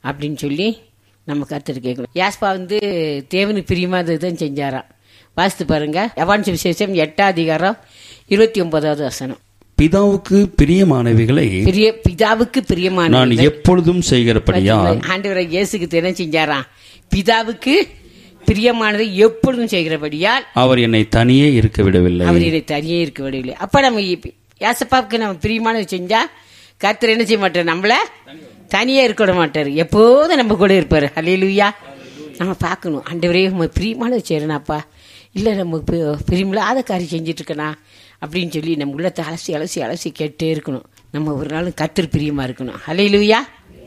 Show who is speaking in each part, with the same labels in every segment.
Speaker 1: அப்படின்னு சொல்லி நம்ம கருத்து கேட்கணும் யாஸ்பா வந்து தேவனுக்கு பிரியமானது தான் செஞ்சாராம் வாசித்து பாருங்க எவான் விசேஷம் எட்டாம் அதிகாரம் இருபத்தி ஒன்பதாவது வசனம்
Speaker 2: பிதாவுக்கு பிரியமானவைகளை
Speaker 1: பிரிய பிதாவுக்கு பிரியமான
Speaker 2: நான் எப்பொழுதும் செய்கிறபடியால்
Speaker 1: ஆண்டவரை இயேசுக்கு என்ன செஞ்சாராம் பிதாவுக்கு பிரியமானதை எப்பொழுதும் செய்கிறபடியால்
Speaker 2: அவர் என்னை தனியே இருக்க விடவில்லை
Speaker 1: அவர் என்னை தனியே இருக்க விடவில்லை அப்ப நம்ம இப்ப- யாசப்பாவுக்கு நம்ம பிரியமானது செஞ்சா கர்த்தர் என்ன செய்ய மாட்டார் நம்மள தனியே இருக்க விட மாட்டார் எப்போதும் நம்ம கூட இருப்பாரு ஹalleluya நம்ம பார்க்கணும் ஆண்டவரே நம்ம பிரியமானது செய்யறனாப்பா இல்லை நம்ம பி- பிரியமில்லாத காரியம் செஞ்சுட்டு இருக்கனா அப்படின்னு சொல்லி நம்ம உள்ளத்தை அலசி அலசி அலசி கேட்டே இருக்கணும் நம்ம ஒரு நாள் கர்த்தர் பிரியமா இருக்கணும் ஹalleluya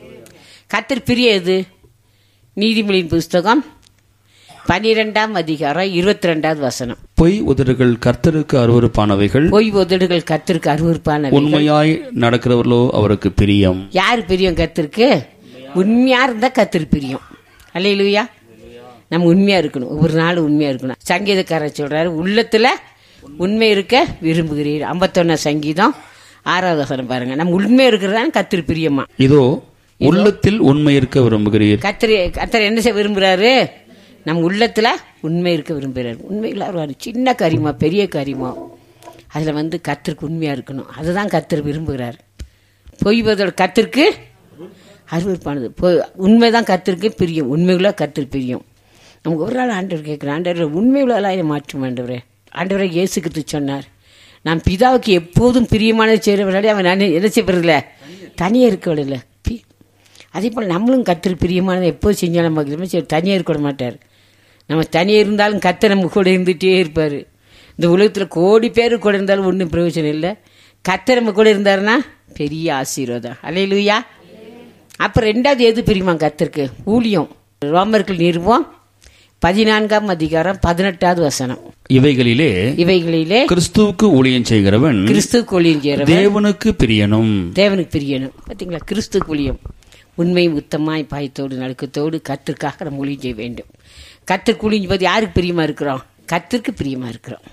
Speaker 1: கர்த்தர் பிரிய எது நீதிமொழியின் புஸ்தகம் பனிரெண்டாம் அதிகாரம் இருபத்தி ரெண்டாவது வசனம்
Speaker 2: பொய் உதடுகள் கர்த்தருக்கு அருவருப்பானவைகள்
Speaker 1: பொய் உதடுகள் கத்திற்கு அருவருப்பான
Speaker 2: உண்மையாய் நடக்கிறவர்களோ அவருக்கு பிரியம்
Speaker 1: யார் பிரியம் கத்திருக்கு உண்மையா இருந்தா கத்திரு பிரியம் அல்லையிலுயா நம்ம உண்மையா இருக்கணும் ஒவ்வொரு நாளும் உண்மையா இருக்கணும் சங்கீதக்காரர் சொல்றாரு உள்ளத்துல உண்மை இருக்க விரும்புகிறீர் ஐம்பத்தொன்னா சங்கீதம் ஆறாவது வசனம் பாருங்க நம்ம உண்மை இருக்கிறதான் கத்திரு பிரியமா
Speaker 2: இதோ உள்ளத்தில் உண்மை இருக்க விரும்புகிறீர்
Speaker 1: கத்திரி கத்தர் என்ன செய்ய விரும்புறாரு நம்ம உள்ளத்துல உண்மை இருக்க விரும்புகிறாரு உண்மையில் வருவார் சின்ன காரியமா பெரிய காரியமா அதுல வந்து கத்திற்கு உண்மையா இருக்கணும் அதுதான் கத்தர் விரும்புகிறார் பொய்வதோட கத்திற்கு அருவருப்பானது பொய் உண்மைதான் கத்திற்கு பிரியும் உண்மையுள்ள கத்திர பிரியும் நமக்கு ஒரு நாள் ஆண்டவர் கேட்குறேன் ஆண்டவர் உண்மையுள்ளலாம் என்னை மாற்றும் ஆண்டவரே ஆண்டவரை இயேசுக்கு சொன்னார் நான் பிதாவுக்கு எப்போதும் பிரியமானது செய்கிறவனாலே அவன் நான் என்ன செய்வதில்ல தனியாக இருக்கவில்லை பி அதே போல் நம்மளும் கத்தர் பிரியமானதை எப்போ செஞ்சாலும் நமக்கு நம்ம சரி தனியாக இருக்க விட மாட்டார் நம்ம தனியாக இருந்தாலும் கத்தர் நம்ம கூட இருந்துகிட்டே இருப்பார் இந்த உலகத்தில் கோடி பேர் கூட இருந்தாலும் ஒன்றும் பிரயோஜனம் இல்லை கத்தர் நம்ம கூட இருந்தாருன்னா பெரிய ஆசீர்வாதம் அலையிலுயா அப்புறம் ரெண்டாவது எது பிரியுமா கத்தருக்கு ஊழியம் ரோமர்கள் நிறுவம் பதினான்காம் அதிகாரம் பதினெட்டாவது வசனம்
Speaker 2: இவைகளிலே
Speaker 1: இவைகளிலே
Speaker 2: கிறிஸ்துவுக்கு ஊழியம் செய்கிறவன்
Speaker 1: கிறிஸ்து கொழியும் சேரவன்
Speaker 2: தேவனுக்கு பிரியனும்
Speaker 1: தேவனுக்கு பிரியணும் பார்த்தீங்களா கிறிஸ்து குழியம் உண்மை உத்தமாய் பாயத்தோடு நடுக்கத்தோடு கத்திற்காக நம்ம ஊழியம் செய்ய வேண்டும் கத்திற்கு ஊழியம் போது யாருக்கு பிரியமா இருக்கிறோம் கத்திற்கு பிரியமா இருக்கிறோம்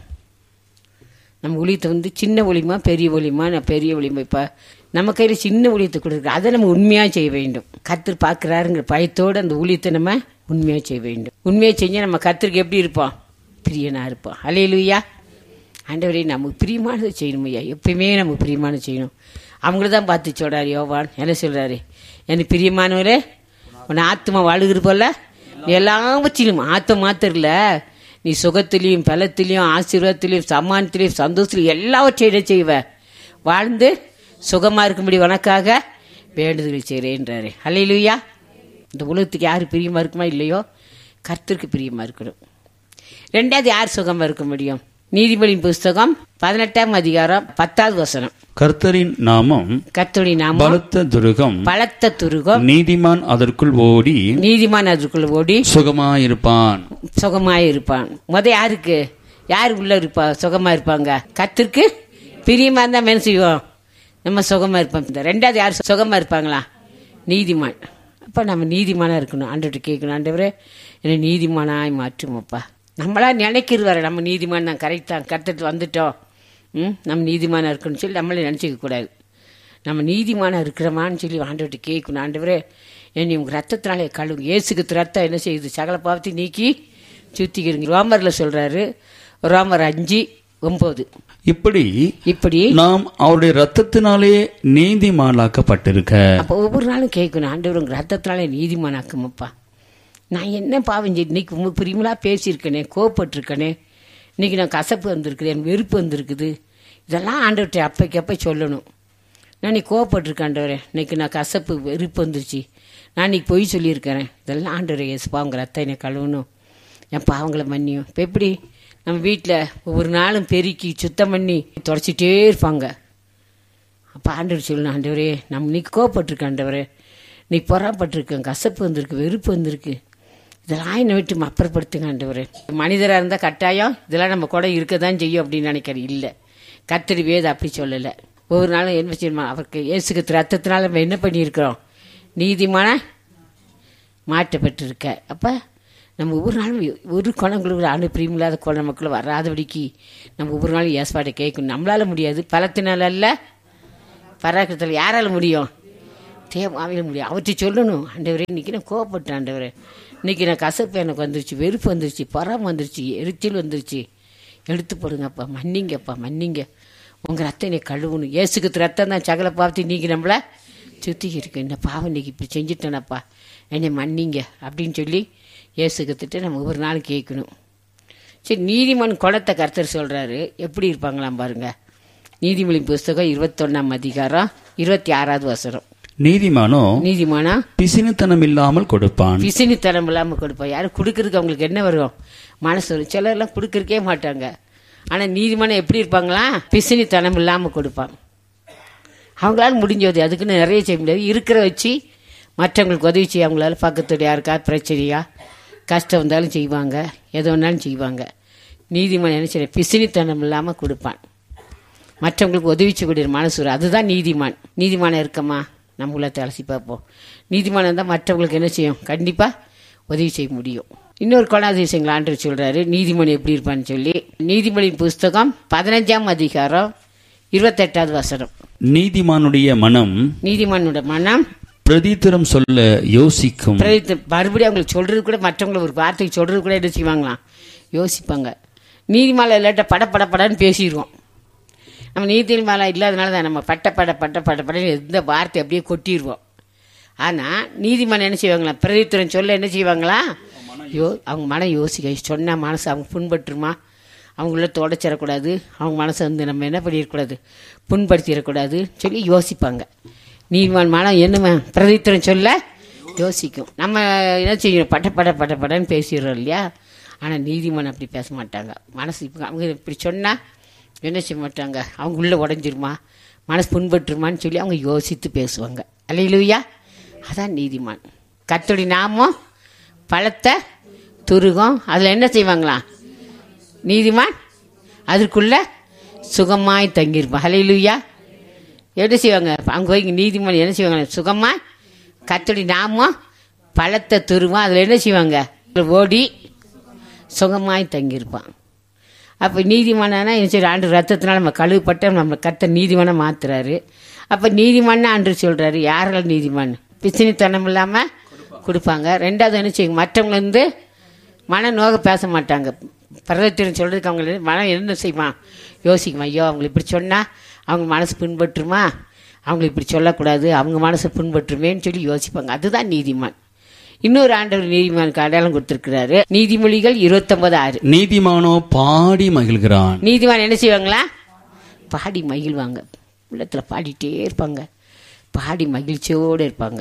Speaker 1: நம்ம ஊழியத்தை வந்து சின்ன ஒளிமா பெரிய ஒளிமா நான் பெரிய ஒளிமா இப்போ நம்ம கையில் சின்ன ஊழியத்தை கொடுக்குறோம் அதை நம்ம உண்மையாக செய்ய வேண்டும் கத்தர் பார்க்குறாருங்கிற பயத்தோடு அந்த ஊழியத்தை நம்ம உண்மையாக செய்ய வேண்டும் உண்மையாக செஞ்சால் நம்ம கத்திற்கு எப்படி இருப்போம் பிரியனா இருப்போம் அலையிலுயா ஆண்டவரே நமக்கு பிரியமானதை செய்யணும் ஐயா எப்பயுமே நமக்கு பிரியமானது செய்யணும் அவங்கள தான் பார்த்து சொல்றாரு யோவான் என்ன சொல்றாரு எனக்கு பிரியமானவரே உன் ஆத்மா வாழுகிற போல நீ எல்லாவற்றிலும் ஆத்மா மாத்திரம் இல்ல நீ சுகத்திலையும் பலத்திலையும் ஆசீர்வாதத்திலையும் சம்மானத்திலையும் சந்தோஷத்திலையும் எல்லாவற்றையும் என்ன செய்வ வாழ்ந்து சுகமா இருக்கும்படி உனக்காக வேண்டுதல் செய்கிறேன்றாரு ஹalleluya இந்த உலகத்துக்கு யார் பிரியமா இருக்குமா இல்லையோ கர்த்தருக்கு பிரியமா இருக்கணும் ரெண்டாவது யார் சுகமா இருக்க முடியும் நீதிபதியின் புஸ்தகம் பதினெட்டாம் அதிகாரம் பத்தாவது வசனம்
Speaker 2: கர்த்தரின் நாமம்
Speaker 1: கர்த்தருடைய நாமம்
Speaker 2: பலத்த துருகம்
Speaker 1: பலத்த துருகம்
Speaker 2: நீதிமான் அதற்குள் ஓடி
Speaker 1: நீதிமான் அதுக்குள்ள ஓடி
Speaker 2: சுகமாயிருப்பான்
Speaker 1: சுகமாய் இருப்பான் முத யாருக்கு யார் உள்ள இருப்பா சுகமா இருப்பாங்க கத்திற்கு பிரியமா இருந்தா என்ன செய்வோம் நம்ம சுகமா இருப்போம் இந்த ரெண்டாவது யார் சுகமா இருப்பாங்களா நீதிமான் அப்ப நம்ம நீதிமானா இருக்கணும் ஆண்டவர்கிட்ட கேட்கணும் ஆண்டவரே என்னை நீதிமானாய் மாற்றுமப்பா நம்மளா நினைக்கிறது வர நம்ம நீதிமான் தான் கரெக்டாக கத்துட்டு வந்துட்டோம் ம் நம்ம நீதிமானா இருக்கணும்னு சொல்லி நம்மளே நினச்சிக்க கூடாது நம்ம நீதிமானா இருக்கிறோமான்னு சொல்லி ஆண்டவர்கிட்ட கேட்கணும் ஆண்டவரே என்னை உங்க ரத்தத்தினாலே கழுவுங்க இயேசுக்கு ரத்தம் என்ன செய்யுது சகல பாவத்தை நீக்கி சுத்திக்கிறீங்க ரோமரில் சொல்றாரு ரோமர் அஞ்சு ஒன்பது
Speaker 2: இப்படி
Speaker 1: இப்படி
Speaker 2: நாம் அவருடைய ரத்தத்தினாலே நீதிமானாக்கப்பட்டிருக்க
Speaker 1: அப்போ ஒவ்வொரு நாளும் கேட்கணும் ஆண்டவர் உங்க ரத்தத்தினாலே நீதிமானாக்குமப்பா நான் என்ன பாவம் செய்து இன்னைக்கு உங்க பிரிமலா பேசியிருக்கனே கோவப்பட்டிருக்கனே இன்னைக்கு நான் கசப்பு வந்திருக்குது வெறுப்பு வந்திருக்குது இதெல்லாம் ஆண்டவர்கிட்ட அப்பைக்கு அப்போ சொல்லணும் நான் நீ கோவப்பட்டிருக்கேன் ஆண்டவரே இன்னைக்கு நான் கசப்பு வெறுப்பு வந்துருச்சு நான் இன்னைக்கு பொய் சொல்லியிருக்கிறேன் இதெல்லாம் ஆண்டவரே எஸ்பா உங்க ரத்தம் என்னை கழுவணும் என் பாவங்களை மன்னியும் இப்போ எப்படி நம்ம வீட்டில் ஒவ்வொரு நாளும் பெருக்கி சுத்தம் பண்ணி தொடச்சிட்டே இருப்பாங்க அப்போ ஆண்டவர் சொல்லணும் ஆண்டவரே நம்ம இன்னைக்கு கோவப்பட்டிருக்கேன் ஆண்டவரே நீ பொறாப்பட்டிருக்கேன் கசப்பு வந்திருக்கு வெறுப்பு வந்திருக்கு இதெல்லாம் என்னை விட்டு அப்புறப்படுத்துங்க ஆண்டவரே மனிதராக இருந்தால் கட்டாயம் இதெல்லாம் நம்ம கூட இருக்க தான் செய்யும் அப்படின்னு நினைக்கிறேன் இல்லை கத்தரி வேத அப்படி சொல்லலை ஒவ்வொரு நாளும் என்ன செய்யணுமா அவருக்கு இயேசுக்கு ரத்தத்தினால நம்ம என்ன பண்ணியிருக்கிறோம் நீதிமான மாற்றப்பட்டிருக்க அப்போ நம்ம ஒவ்வொரு நாளும் ஒரு குணங்களுக்கு ஆண்டு பிரியமில்லாத குழந்தை மக்கள் வராதபடிக்கு நம்ம ஒவ்வொரு நாளும் ஏற்பாட்டை கேட்கணும் நம்மளால முடியாது பலத்தினால அல்ல பராக்கிரத்தில் யாரால முடியும் தேவாவில முடியும் அவர்கிட்ட சொல்லணும் ஆண்டவரே இன்னைக்கு நான் கோவப்பட்டேன் ஆண்டவரே இன்னைக்கு நான் கசப்பு எனக்கு வந்துருச்சு வெறுப்பு வந்துருச்சு பராம வந்துருச்சு எரிச்சல் வந்துருச்சு எடுத்து போடுங்கப்பா மன்னிங்கப்பா மன்னிங்க உங்கள் ரத்தம் என்னை கழுவணும் ஏசுக்கு ரத்தம் தான் சகல பாவத்தை நீக்கி நம்மள சுத்தி இருக்கு இந்த பாவம் இன்னைக்கு இப்படி செஞ்சுட்டேனப்பா என்னை மன்னிங்க அப்படின்னு சொல்லி ஏசுக்கத்திட்ட நம்ம ஒவ்வொரு நாள் கேட்கணும் சரி நீதிமன் குளத்தை கர்த்தர் சொல்றாரு எப்படி இருப்பாங்களாம் பாருங்க நீதிமொழி புஸ்தகம் இருபத்தொன்னாம் அதிகாரம் இருபத்தி ஆறாவது வசனம்
Speaker 2: நீதிமானோ
Speaker 1: நீதிமானா
Speaker 2: பிசினுத்தனம் இல்லாமல் கொடுப்பான்
Speaker 1: பிசினித்தனம் இல்லாமல் கொடுப்போம் யாரும் கொடுக்கறதுக்கு அவங்களுக்கு என்ன வரும் மனசு வரும் சிலர்லாம் கொடுக்கறக்கே மாட்டாங்க ஆனால் நீதிமன்றம் எப்படி இருப்பாங்களா பிசினித்தனம் இல்லாமல் கொடுப்பாங்க அவங்களால முடிஞ்சது அதுக்குன்னு நிறைய செய்ய முடியாது இருக்கிற வச்சு மற்றவங்களுக்கு உதவி செய்ய அவங்களால பக்கத்துல யாருக்கா பிரச்சனையா கஷ்டம் வந்தாலும் செய்வாங்க எது வேணாலும் செய்வாங்க நீதிமன்றம் என்ன செய்ய பிசினித்தனம் இல்லாமல் கொடுப்பான் மற்றவங்களுக்கு உதவி செய்யக்கூடிய மனசு வரும். அதுதான் நீதிமான் நீதிமானம் இருக்கமா நம்ம உள்ளத்தை அலசி பார்ப்போம் நீதிமானம் தான் மற்றவங்களுக்கு என்ன செய்யும் கண்டிப்பாக உதவி செய்ய முடியும் இன்னொரு குணாதிசயங்கள் ஆண்டு சொல்றாரு நீதிமணி எப்படி இருப்பான்னு சொல்லி நீதிமொழி புஸ்தகம் பதினஞ்சாம் அதிகாரம் இருபத்தெட்டாவது வசனம்
Speaker 2: நீதிமானுடைய மனம்
Speaker 1: நீதிமன்னோட மனம்
Speaker 2: பிரதித்திரம் சொல்ல யோசிக்கும்
Speaker 1: பிரதித்து மறுபடியும் அவங்களுக்கு சொல்றது கூட மற்றவங்களை ஒரு வார்த்தைக்கு சொல்றது கூட என்ன செய்வாங்களாம் யோசிப்பாங்க நீதிமலை இல்லாட்ட பட பட படன்னு பேசிடுவோம் நம்ம நீதிமலை இல்லாதனால தான் நம்ம பட்ட பட பட்ட பட படன்னு எந்த வார்த்தை அப்படியே கொட்டிடுவோம் ஆனால் நீதிமன்றம் என்ன செய்வாங்களா பிரதித்திரம் சொல்ல என்ன செய்வாங்களா யோ அவங்க மனம் யோசிக்க சொன்ன மனசு அவங்க புண்பட்டுருமா அவங்கள தொடச்சிடக்கூடாது அவங்க மனசை வந்து நம்ம என்ன பண்ணிடக்கூடாது புண்படுத்திடக்கூடாது சொல்லி யோசிப்பாங்க நீதிமான் மனம் என்னமா பிரதித்திரம் சொல்ல யோசிக்கும் நம்ம என்ன செய்யணும் பட்ட பட பட படன்னு பேசிடுறோம் இல்லையா ஆனால் நீதிமன்றம் அப்படி பேச மாட்டாங்க மனசு இப்போ அவங்க இப்படி சொன்னால் என்ன செய்ய மாட்டாங்க அவங்க உள்ளே உடஞ்சிருமா மனசு புண்பட்டுருமான்னு சொல்லி அவங்க யோசித்து பேசுவாங்க அல்லையிலுயா அதான் நீதிமான் கத்தோடி நாமம் பழத்தை துருகம் அதில் என்ன செய்வாங்களாம் நீதிமான் அதற்குள்ள சுகமாய் தங்கியிருப்பான் ஹலையிலுயா என்ன செய்வாங்க அங்கே போய் நீதிமன்றம் என்ன செய்வாங்க சுகமாக கத்தோடி நாமம் பழத்தை துருவம் அதில் என்ன செய்வாங்க ஓடி சுகமாய் தங்கியிருப்பான் அப்போ நீதிமானா என்ன சரி ஆண்டு ரத்தத்தினால நம்ம கழுவுப்பட்ட நம்ம கத்த நீதிமானை மாத்துறாரு அப்போ நீதிமான்னு ஆண்டு சொல்றாரு யாரெல்லாம் நீதிமான் பிசினித்தனம் இல்லாமல் கொடுப்பாங்க ரெண்டாவது என்ன செய்யும் மற்றவங்க வந்து மன நோக பேச மாட்டாங்க பரதத்திரம் சொல்றதுக்கு அவங்க மனம் என்ன செய்வான் யோசிக்குமா ஐயோ அவங்க இப்படி சொன்னால் அவங்க மனசு பின்பற்றுமா அவங்க இப்படி சொல்லக்கூடாது அவங்க மனசு பின்பற்றுமேன்னு சொல்லி யோசிப்பாங்க அதுதான் நீதிமான் இன்னொரு ஆண்டவர் நீதிமானுக்கு அடையாளம் கொடுத்திருக்கிறாரு நீதிமொழிகள் இருபத்தொன்பது ஆறு
Speaker 2: நீதிமானோ பாடி மகிழ்கிறான்
Speaker 1: நீதிமான் என்ன செய்வாங்களா பாடி மகிழ்வாங்க உள்ளத்தில் பாடிட்டே இருப்பாங்க பாடி மகிழ்ச்சியோடு இருப்பாங்க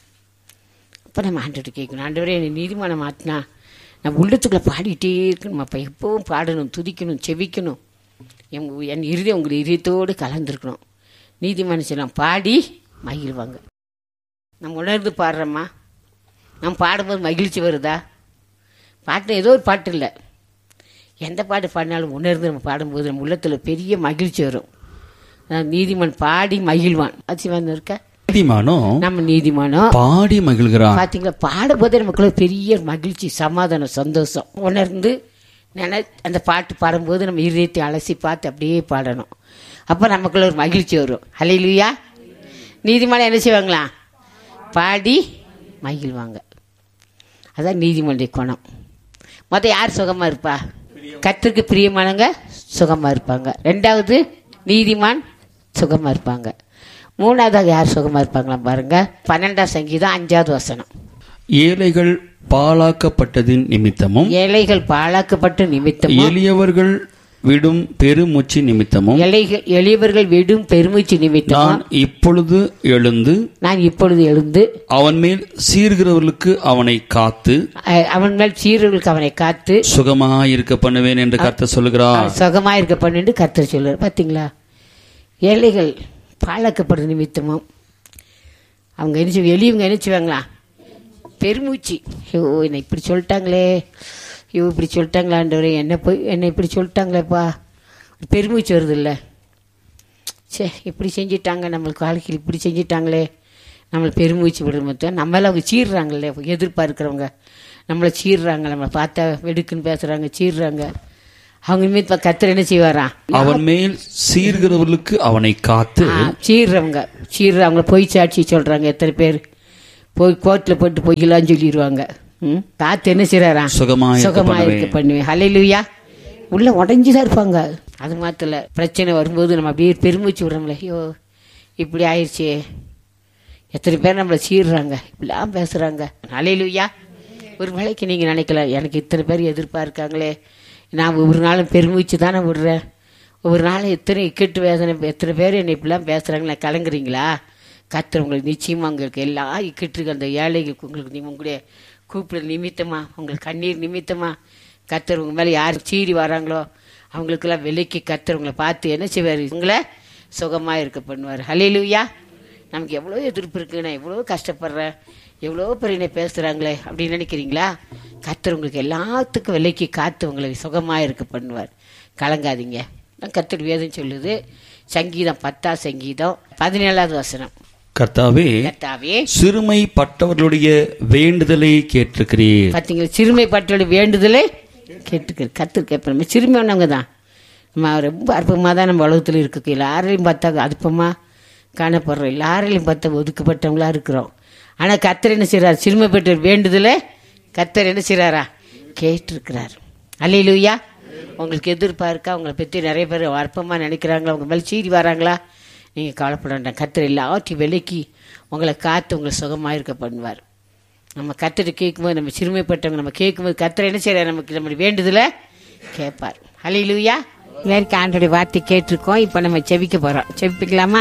Speaker 1: அப்போ நம்ம ஆண்டவர்கிட்ட கேட்கணும் ஆண்டவரே என்னை நீதிமானம் மாற்றினா நம்ம உள்ளத்துக்குள்ளே பாடிட்டே இருக்கணும் அப்போ எப்பவும் பாடணும் துதிக்கணும் செவிக்கணும் என் என் இறுதி உங்கள் இதயத்தோடு கலந்துருக்கணும் நீதிமானம் செய்யலாம் பாடி மகிழ்வாங்க நம்ம உணர்ந்து பாடுறோமா நம்ம பாடும்போது மகிழ்ச்சி வருதா பாட்டு ஏதோ ஒரு பாட்டு இல்லை எந்த பாட்டு பாடினாலும் உணர்ந்து நம்ம பாடும்போது நம்ம உள்ளத்தில் பெரிய மகிழ்ச்சி வரும் அதான் நீதிமான் பாடி மகிழ்வான் அச்சிவான் இருக்க
Speaker 2: நீதிமானோ
Speaker 1: நம்ம நீதிமானம்
Speaker 2: பாடி மகிழ்கிறான்
Speaker 1: பாத்தீங்களா பாடும்போதே நமக்குள்ள பெரிய மகிழ்ச்சி சமாதானம் சந்தோஷம் உணர்ந்து நினை அந்த பாட்டு பாடும்போது நம்ம இதயத்தை அலசி பார்த்து அப்படியே பாடணும் அப்போ நமக்குள்ள ஒரு மகிழ்ச்சி வரும் ஹலையிலுயா நீதிமன்றம் என்ன செய்வாங்களா பாடி மகிழ்வாங்க அதான் நீதிமன்ற குணம் மொத்தம் யார் சுகமா இருப்பா கத்திற்கு பிரியமானவங்க சுகமா இருப்பாங்க ரெண்டாவது நீதிமான் சுகமா இருப்பாங்க மூணாவதாக யார் சுகமா இருப்பாங்களா பாருங்க பன்னெண்டாம் சங்கீதம் அஞ்சாவது வசனம்
Speaker 2: ஏழைகள் பாழாக்கப்பட்டதின் நிமித்தமும்
Speaker 1: ஏழைகள் பாழாக்கப்பட்ட நிமித்தமும்
Speaker 2: எளியவர்கள் விடும் பெருமூச்சு நிமித்தமும்
Speaker 1: எளிகள் எளியவர்கள் விடும் பெருமூச்சு நிமித்தமும்
Speaker 2: நான் இப்பொழுது எழுந்து
Speaker 1: நான் இப்பொழுது எழுந்து
Speaker 2: அவன் மேல் சீர்கிறவர்களுக்கு அவனை காத்து
Speaker 1: அஹ், அவன் மேல் சீர்களுக்கு அவனை காத்து
Speaker 2: சுகமாயிருக்க பண்ணுவேன் என்று கர்த்தர் சொல்லுகிறார்
Speaker 1: சுகமாக இருக்க பண்ணிட்டு கர்த்தர் சொல்லுவார் பார்த்தீங்களா ஏழைகள் பாழாக்கப்படுற நிமித்தமும் அவங்க என்ன செய்வாங்க எளியவங்க என்ன செய்வாங்களா பெருமூச்சு ஐயோ என்னை இப்படி சொல்லிட்டாங்களே ஐயோ இப்படி சொல்லிட்டாங்களான்றவரே என்ன போய் என்னை இப்படி சொல்லிட்டாங்களேப்பா பெருமூச்சு வருது இல்லை சே இப்படி செஞ்சிட்டாங்க நம்மளுக்கு வாழ்க்கையில் இப்படி செஞ்சிட்டாங்களே நம்மளை பெருமூச்சு விடுற மொத்தம் நம்மளால அவங்க சீர்றாங்கல்ல எதிர்பார்க்குறவங்க நம்மளை சீர்றாங்க நம்மளை பார்த்தா வெடுக்குன்னு பேசுகிறாங்க சீர்றாங்க அவங்க நிமித்தம் கத்தர் என்ன செய்வாராம்
Speaker 2: அவன் மேல் சீர்கிறவர்களுக்கு அவனை காத்து
Speaker 1: ஆ, சீர்றவங்க சீர்ற அவங்கள பொய் சாட்சி சொல்றாங்க எத்தனை பேர் போய் கோர்ட்டில் போட்டு பொய்யெல்லாம் சொல்லிடுவாங்க ம் காத்து என்ன செய்யறாராம்
Speaker 2: சுகமாய் இருக்க
Speaker 1: சுகமா இருக்க பண்ணுவேன் ஹalleluya உள்ள உடஞ்சுதான் இருப்பாங்க அது மாத்திர பிரச்சனை வரும்போது நம்ம அப்படியே பெருமூச்சு விடுறோம்ல ஐயோ இப்படி ஆயிடுச்சே எத்தனை பேர் நம்மளை சீர்றாங்க இப்படிலாம் பேசுறாங்க ஹalleluya ஒரு வேளைக்கு நீங்க நினைக்கலாம் எனக்கு இத்தனை பேர் எதிர்பார்க்காங்களே நான் ஒவ்வொரு நாளும் பெருமூச்சு தானே விடுறேன் ஒவ்வொரு நாளும் எத்தனை இக்கட்டு வேதனை எத்தனை பேர் என்னை இப்படிலாம் பேசுறாங்களா கலங்குறீங்களா கத்தர் உங்களுக்கு நிச்சயமா உங்களுக்கு எல்லா இக்கட்டுக்கு அந்த ஏழைகளுக்கு உங்களுக்கு நீ உங்களுடைய கூப்பிடுற நிமித்தமா உங்களுக்கு கண்ணீர் நிமித்தமா கத்தர் உங்க மேலே யார் சீறி வராங்களோ அவங்களுக்கெல்லாம் விலைக்கு கத்தர் உங்களை பார்த்து என்ன செய்வார் உங்களை சுகமா இருக்க பண்ணுவார் ஹalleluya நமக்கு எவ்வளோ எதிர்ப்பு இருக்கு நான் எவ்வளோ கஷ்டப்படுறேன் எவ்வளோ பேர் என்னை பேசுகிறாங்களே அப்படின்னு நினைக்கிறீங்களா கத்தர் உங்களுக்கு எல்லாத்துக்கும் விலைக்கு காத்து உங்களை சுகமாக இருக்க பண்ணுவார் கலங்காதீங்க நான் கத்தர் வேதம் சொல்லுது சங்கீதம் பத்தா சங்கீதம் பதினேழாவது வசனம்
Speaker 2: கர்த்தாவே
Speaker 1: கத்தாவே
Speaker 2: சிறுமைப்பட்டவர்களுடைய வேண்டுதலை கேட்டிருக்கிறீர்
Speaker 1: பார்த்தீங்களா சிறுமைப்பட்டோட வேண்டுதலை கேட்டுக்க கத்து கேட்போம் சிறுமையானவங்க தான் நம்ம ரொம்ப அற்பமாக தான் நம்ம உலகத்தில் இருக்கு எல்லாரையும் பார்த்தா அற்பமாக காணப்படுறோம் எல்லாரையும் பார்த்தா ஒதுக்கப்பட்டவங்களா இருக்கிறோம் ஆனால் கத்தர் என்ன செய்கிறார் சிறுமைப்பட்ட வேண்டுதலை கத்தர் என்ன செய்கிறாரா கேட்டிருக்கிறார் அல்லையிலுயா உங்களுக்கு எதிர்பார்க்கா உங்களை பற்றி நிறைய பேர் அற்பமாக நினைக்கிறாங்களா உங்கள் மேலே சீறி வராங்களா நீங்கள் கவலைப்பட வேண்டாம் கத்தர் எல்லாத்தையும் விலைக்கு உங்களை காத்து உங்களை சுகமாக இருக்க பண்ணுவார் நம்ம கத்தரை கேட்கும்போது நம்ம சிறுமைப்பட்டவங்க நம்ம கேட்கும்போது கத்தரை என்ன செய்யறாரு நமக்கு நம்ம வேண்டுதல கேட்பார் ஹalleluya எல்லாருக்கும் ஆண்டோடைய வார்த்தை கேட்டிருக்கோம் இப்போ நம்ம செவிக்க போறோம் செவிப்பிக்கலாமா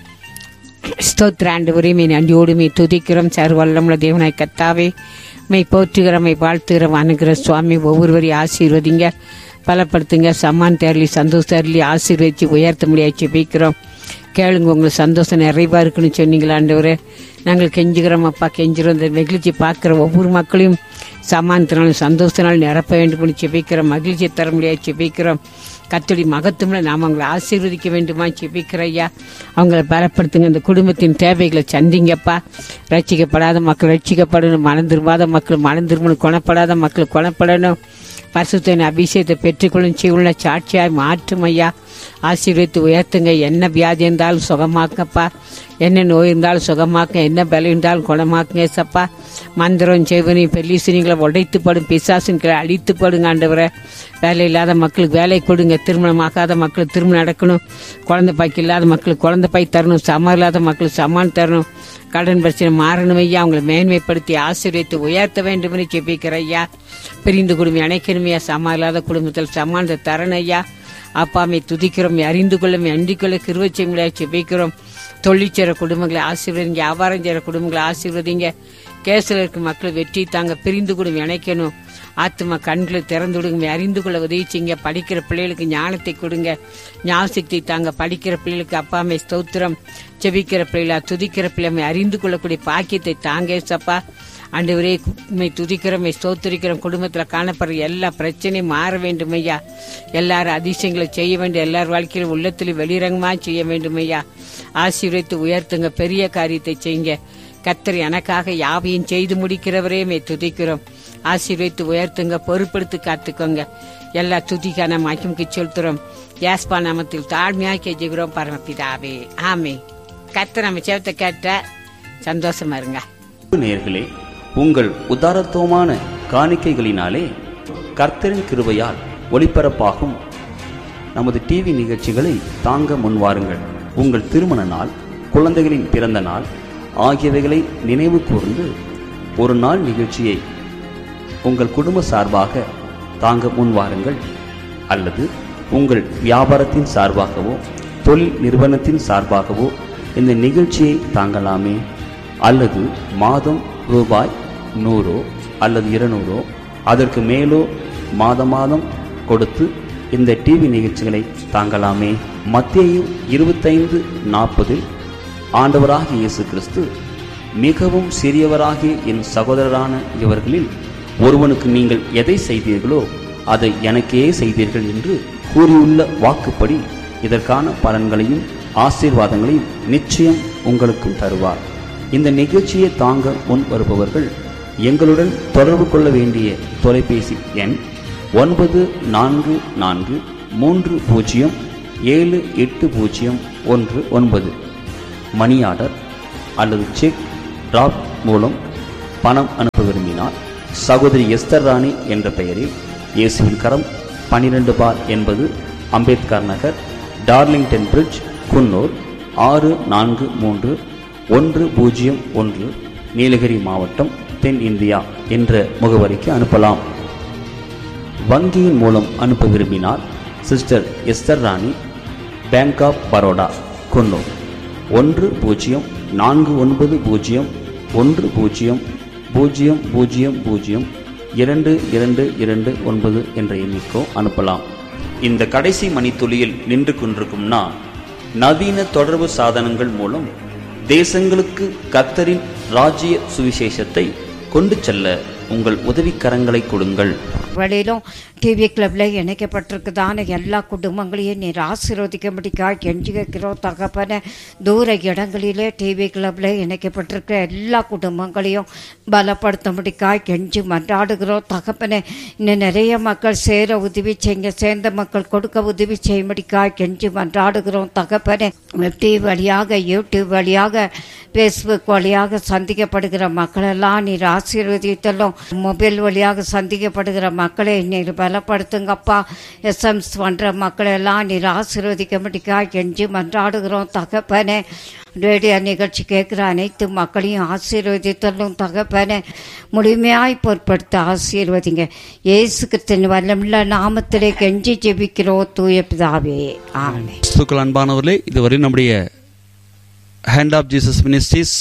Speaker 1: ஸ்தோத்திர ஆண்டு உரிமை நன்றியோடு மே துதிக்கிறோம் சர்வல்லமுள்ள தேவனாய் கத்தாவே மை போற்றுகிறோம் மை வாழ்த்துகிறோம் அணுகிற சுவாமி ஒவ்வொருவரையும் ஆசீர்வதிங்க பலப்படுத்துங்க சம்மான் தேரலி சந்தோஷ தேரலி ஆசீர்வதிச்சு உயர்த்த முடியாது ஜெபிக்கிறோம் கேளுங்க உங்களுக்கு சந்தோஷம் நிறைவா இருக்குன்னு சொன்னீங்களா ஆண்டவரே நாங்கள் கெஞ்சுகிறோம் அப்பா கெஞ்சுறோம் இந்த மகிழ்ச்சி பார்க்குற ஒவ்வொரு மக்களையும் சமானத்தினாலும் சந்தோஷத்தினாலும் நிரப்ப வேண்டும் செபிக்கிறோம் மகிழ்ச்சியை தர முடியாது செபிக்கிறோம் கத்தடி மகத்துவம்ல நாம் அவங்களை ஆசீர்வதிக்க வேண்டுமா செபிக்கிற ஐயா அவங்கள பலப்படுத்துங்க இந்த குடும்பத்தின் தேவைகளை சந்திங்கப்பா ரட்சிக்கப்படாத மக்கள் ரட்சிக்கப்படணும் மனம் திரும்பாத மக்கள் மனம் திரும்பணும் குணப்படாத மக்கள் குணப்படணும் பரிசுத்தின் அபிஷேகத்தை பெற்றுக்கொள்ளும் செய்யுள்ள சாட்சியாய் மாற்றும் ஐயா ஆசீர்வதித்து உயர்த்துங்க என்ன வியாதி இருந்தாலும் சுகமாக்கப்பா என்ன நோய் இருந்தாலும் சுகமாக்க என்ன பலம் இருந்தாலும் குணமாக்குங்க ஏசப்பா மந்திரம் செய்வனி பெல்லிசினிகளை உடைத்துப்படும் பிசாசின்களை அழித்துப்படுங்க ஆண்டவரை வேலை இல்லாத மக்களுக்கு வேலை கொடுங்க திருமணமாகாத மக்களுக்கு திருமணம் நடக்கணும் குழந்தை பாய்க்கு இல்லாத மக்களுக்கு குழந்தை பாய் தரணும் சமம் இல்லாத மக்களுக்கு சமான் தரணும் கடன் பிரச்சனை மாறணும் ஐயா அவங்களை மேன்மைப்படுத்தி ஆசீர்வதித்து உயர்த்த வேண்டும் என்று ஜெபிக்கிற ஐயா பிரிந்து குடும்பம் அணைக்கணுமையா சமா இல்லாத குடும்பத்தில் சமானத்தை தரணும் ஐயா அப்பாமை துதிக்கிறோம் அறிந்து கொள்ளும் அண்டிக் கொள்ள கிருவச்சங்களை ஜெபிக்கிறோம் தொழிற்சேர குடும்பங்களை ஆசீர்வதிங்க வியாபாரம் செய்கிற குடும்பங்களை ஆசீர்வதிங்க கேசில் இருக்க மக்கள் வெற்றி தாங்க பிரிந்து கூட இணைக்கணும் ஆத்மா கண்களை திறந்து விடுங்க அறிந்து கொள்ள உதவி செய்யுங்க படிக்கிற பிள்ளைகளுக்கு ஞானத்தை கொடுங்க ஞாபகத்தை தாங்க படிக்கிற பிள்ளைகளுக்கு அப்பாமை ஸ்தோத்திரம் செபிக்கிற பிள்ளைகளா துதிக்கிற பிள்ளைமை அறிந்து கொள்ளக்கூடிய பாக்கியத்தை தாங்க சப்பா ஆண்டவரே உண்மை துதிக்கிறோம் ஸ்தோத்திரிக்கிறோம் குடும்பத்தில் காணப்படுற எல்லா பிரச்சனையும் மாற வேண்டும் ஐயா எல்லாரும் அதிசயங்களை செய்ய வேண்டும் எல்லார் வாழ்க்கையிலும் உள்ளத்தில் வெளிரங்கமா செய்ய வேண்டும் ஐயா ஆசீர்வதித்து உயர்த்துங்க பெரிய காரியத்தை செய்யுங்க கத்தர் எனக்காக யாவையும் செய்து முடிக்கிறவரே மே துதிக்கிறோம் ஆசீர்வதித்து உயர்த்துங்க பொறுப்படுத்தி காத்துக்கோங்க எல்லா துதிக்கான மகிமுக்கு செலுத்துறோம் யாஸ்பா நாமத்தில் தாழ்மையாக கெஞ்சுகிறோம் பரமபிதாவே ஆமே கத்தர் நம்ம சேவத்தை கேட்ட சந்தோஷமா இருங்க
Speaker 3: நேர்களே உங்கள் உதாரத்துவமான காணிக்கைகளினாலே கர்த்தரின் கிருபையால் ஒளிபரப்பாகும் நமது டிவி நிகழ்ச்சிகளை தாங்க முன்வாருங்கள் உங்கள் திருமண நாள் குழந்தைகளின் பிறந்த நாள் ஆகியவைகளை நினைவு கூர்ந்து ஒரு நாள் நிகழ்ச்சியை உங்கள் குடும்ப சார்பாக தாங்க முன்வாருங்கள் அல்லது உங்கள் வியாபாரத்தின் சார்பாகவோ தொழில் நிறுவனத்தின் சார்பாகவோ இந்த நிகழ்ச்சியை தாங்கலாமே அல்லது மாதம் ரூபாய் நூறோ அல்லது இருநூறோ அதற்கு மேலோ மாத மாதம் கொடுத்து இந்த டிவி நிகழ்ச்சிகளை தாங்கலாமே மத்தேயு இருபத்தைந்து நாற்பதில் ஆண்டவராகிய இயேசு கிறிஸ்து மிகவும் சிறியவராகிய என் சகோதரரான இவர்களில் ஒருவனுக்கு நீங்கள் எதை செய்தீர்களோ அதை எனக்கே செய்தீர்கள் என்று கூறியுள்ள வாக்குப்படி இதற்கான பலன்களையும் ஆசீர்வாதங்களையும் நிச்சயம் உங்களுக்கும் தருவார் இந்த நிகழ்ச்சியை தாங்க முன் வருபவர்கள் எங்களுடன் தொடர்பு கொள்ள வேண்டிய தொலைபேசி எண் ஒன்பது நான்கு நான்கு மூன்று பூஜ்ஜியம் ஏழு எட்டு பூஜ்ஜியம் ஒன்று ஒன்பது மணி ஆர்டர் அல்லது செக் டிராப் மூலம் பணம் அனுப்ப விரும்பினால் சகோதரி எஸ்தர் ராணி என்ற பெயரில் இயேசுவின் கரம் பன்னிரண்டு பார் என்பது அம்பேத்கர் நகர் டார்லிங்டன் பிரிட்ஜ் குன்னூர் ஆறு நான்கு மூன்று ஒன்று பூஜ்ஜியம் ஒன்று நீலகிரி மாவட்டம் தென் இந்தியா என்ற முகவரிக்கு அனுப்பலாம் வங்கியின் மூலம் அனுப்ப விரும்பினால் sister Esther Rani Bank of Baroda Coonoor ஒன்று பூஜ்ஜியம் நான்கு ஒன்பது பூஜ்ஜியம் ஒன்று பூஜ்ஜியம் பூஜ்ஜியம் பூஜ்ஜியம் பூஜ்ஜியம் இரண்டு இரண்டு இரண்டு ஒன்பது என்ற எண்ணிக்கோ அனுப்பலாம் இந்த கடைசி மணித்துளியில் நின்று கொண்டிருக்கும் நான் நவீன தொடர்பு சாதனங்கள் மூலம் தேசங்களுக்கு கத்தரின் ராஜ்ய சுவிசேஷத்தை கொண்டு செல்ல உங்கள் உதவிக்கரங்களை கொடுங்கள்
Speaker 4: வழியிலும் டிவி கிளப்ல இணைக்கப்பட்டிருக்குதான எல்லா குடும்பங்களையும் நீர் ஆசீர்வதிக்கும்படிக்காய் கெஞ்சி வைக்கிறோம் தகப்பன தூர இடங்களிலே டிவி கிளப்ல இணைக்கப்பட்டிருக்கிற எல்லா குடும்பங்களையும் பலப்படுத்தும்படிக்காய் கெஞ்சி மன்றாடுகிறோம் தகப்பன இன்னும் நிறைய மக்கள் சேர உதவி செய்யுங்க சேர்ந்த மக்கள் கொடுக்க உதவி செய்யும்படிக்காய் கெஞ்சி மன்றாடுகிறோம் தகப்பனே டிவி வழியாக யூடியூப் வழியாக ஃபேஸ்புக் வழியாக சந்திக்கப்படுகிற மக்களெல்லாம் நீர் ஆசீர்வதித்தலும் மொபைல் வழியாக சந்திக்கப்படுகிற மக்களை நீர் பலப்படுத்துங்கப்பா எஸ்எம்ஸ் பண்ணுற மக்களெல்லாம் நீர் ஆசீர்வதிக்கும்படிக்கா கெஞ்சி மன்றாடுகிறோம் தகப்பனே ரேடியோ நிகழ்ச்சி கேட்குற அனைத்து மக்களையும் ஆசீர்வதித்தலும் தகப்பனே முழுமையாய் பொருட்படுத்த ஆசீர்வதிங்க இயேசு கிறிஸ்தன் வல்லமுள்ள நாமத்திலே கெஞ்சி ஜெபிக்கிறோம் தூய பிதாவே ஆமென்
Speaker 2: கிறிஸ்துக்கள் அன்பானவர்களே இதுவரை நம்முடைய Hand of Jesus Ministries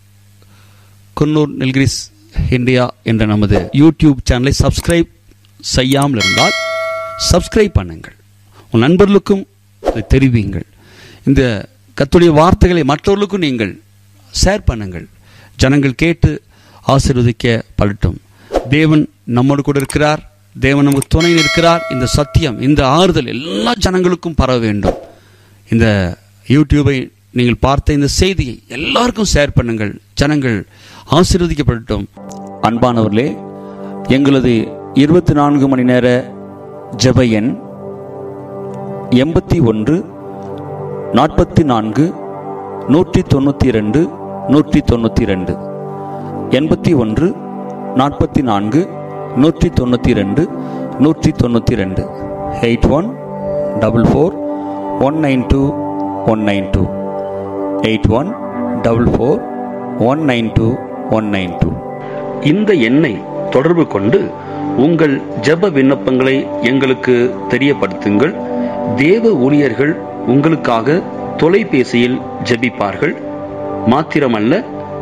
Speaker 2: Coonoor Nilgiris India என்ற நமது யூடியூப் சேனலை சப்ஸ்கிரைப் செய்யாமல் இருந்தால் சப்ஸ்கிரைப் பண்ணுங்கள் உன் நண்பர்களுக்கும் இதை தெரிவியுங்கள் இந்த கத்துடைய வார்த்தைகளை மற்றவர்களுக்கும் நீங்கள் ஷேர் பண்ணுங்கள் ஜனங்கள் கேட்டு ஆசீர்வதிக்க படட்டும் தேவன் நம்மோடு கூட இருக்கிறார் தேவன் நமக்கு துணை இருக்கிறார் இந்த சத்தியம் இந்த ஆறுதல் எல்லா ஜனங்களுக்கும் பரவ வேண்டும் இந்த யூடியூபை நீங்கள் பார்த்த இந்த செய்தியை எல்லாருக்கும் ஷேர் பண்ணுங்கள் ஜனங்கள் ஆசீர்வதிக்கப்படட்டும்
Speaker 3: அன்பானவர்களே எங்களது இருபத்தி நான்கு மணி நேர ஜெப எண் எண்பத்தி ஒன்று நாற்பத்தி நான்கு நூற்றி தொண்ணூற்றி ரெண்டு நூற்றி தொண்ணூற்றி ரெண்டு எண்பத்தி ஒன்று நாற்பத்தி நான்கு நூற்றி தொண்ணூற்றி ரெண்டு நூற்றி தொண்ணூற்றி ரெண்டு eight one double four one nine two one nine two eight one double four one nine two one nine two இந்த எண்ணை தொடர்பு கொண்டு உங்கள் ஜெப விண்ணப்பங்களை எங்களுக்கு தெரியப்படுத்துங்கள் தேவ ஊழியர்கள் உங்களுக்காக தொலைபேசியில் ஜெபிப்பார்கள் மாத்திரமல்ல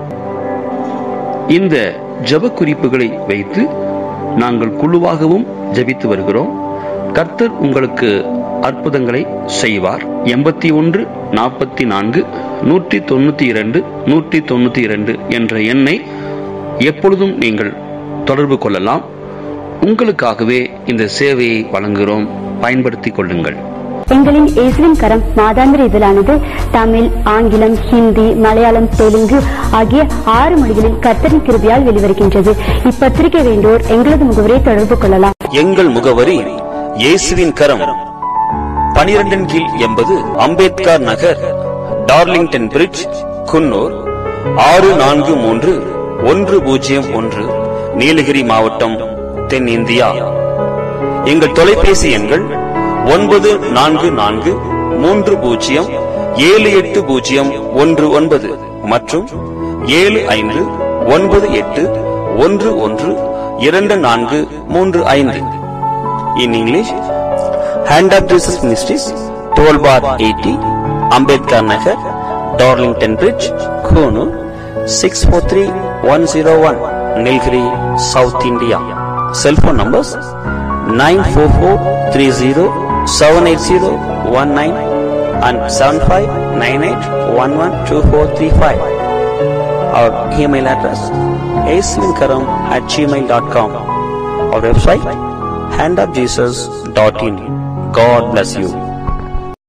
Speaker 3: இந்த ஜெப குறிப்புகளை வைத்து நாங்கள் குழுவாகவும் ஜெபித்து வருகிறோம் கர்த்தர் உங்களுக்கு அற்புதங்களை செய்வார் எண்பத்தி ஒன்று நாற்பத்தி நான்கு நூற்றி தொண்ணூத்தி இரண்டு நூற்றி தொண்ணூத்தி இரண்டு என்ற எண்ணை எப்பொழுதும் நீங்கள் தொடர்பு கொள்ளலாம் உங்களுக்காகவே இந்த சேவையை வழங்குகிறோம் பயன்படுத்திக் கொள்ளுங்கள்
Speaker 5: எங்களின் இயேசுவின் கரம் மாதாந்திர இதழானது தமிழ் ஆங்கிலம் ஹிந்தி மலையாளம் தெலுங்கு ஆகிய ஆறு மொழிகளில் கர்த்தரின் கிருபியால் வெளிவருகின்றது இப்பத்திரிகை வேண்டோர் எங்களது முகவரியை தொடர்பு கொள்ளலாம்
Speaker 3: எங்கள் முகவரி இயேசுவின் கரம் பனிரெண்டின் கீழ் எண்பது அம்பேத்கர் நகர் டார்லிங்டன் பிரிட்ஜ் குன்னூர் ஆறு நான்கு மூன்று ஒன்று பூஜ்ஜியம் ஒன்று நீலகிரி மாவட்டம் தென்னிந்தியா எங்கள் தொலைபேசி எண்கள் ஒன்பது நான்கு நான்கு மூன்று பூஜ்ஜியம் ஏழு எட்டு பூஜ்ஜியம் ஒன்று ஒன்பது மற்றும் ஏழு ஐந்து ஒன்பது எட்டு ஒன்று ஒன்று இரண்டு நான்கு மூன்று ஐந்து in English Hand of Jesus Ministries twelve bar eighty Ambedkar Nagar Darlington Bridge Coonoor six four three one zero one Nilgiri South India cellphone numbers nine four four three zero seven eight zero one nine and seven five nine eight one one two four three five our email address aswinkaram at gmail.com our website handofjesus.in god bless you